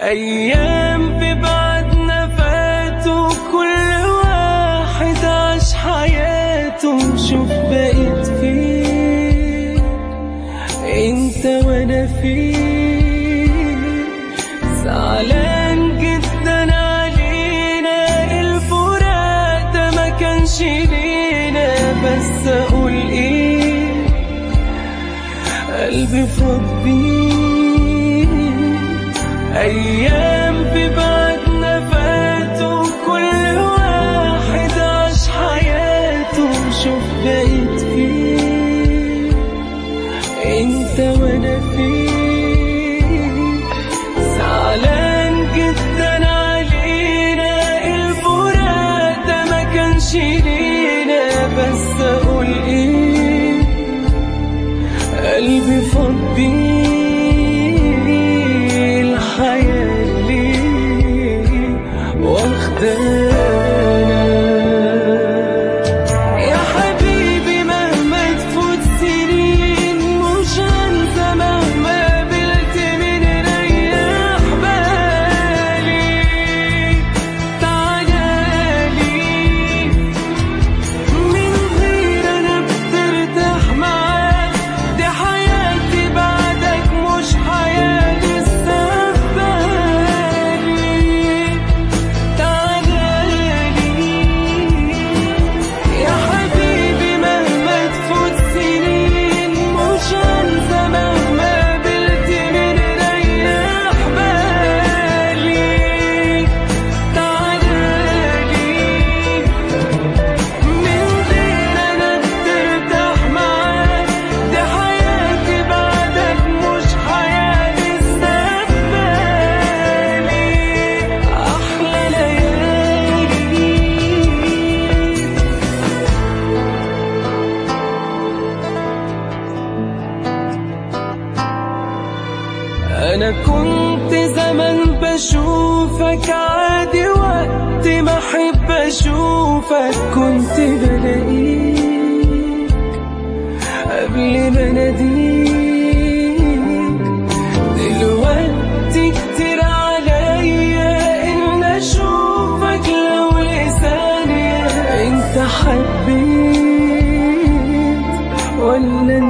أيام في بعدنا فاتوا كل واحد عاش حياته شوف بقيت فين انت وانا فين زعلان جدا علينا الفراق ده ما كانش لينا بس اقول ايه قلبي فضي أيام في بعدنا فاتوا كل واحد عاش حياته شوف بقيت فين انت وانا فين زعلان جدا علينا الفراق ده ما كانش لينا بس اقول ايه قلبي فضي الحياة ليه واخدانا يا حبيبي مهما تفوت سنين مش هنسى مهما قابلت من ريح بالي تعالالي من غير انا بترتاح معاك دي حياتي بعدك مش حياة لسه في بالي تعالالي يا حبيبي مهما تفوت سنين مش هنسى مهما قابلت من ريح بالي تعالالي من غير انا بترتاح معاك دي حياتي بعدك مش حياة لسه في بالي احلى ليالي أنا كنت زمان بشوفك عادي وقت ما أحب أشوفك كنت بلاقيك قبل ما أناديك دلوقتي كتير عليا إن أشوفك لو لثانية أنت حبيت ولا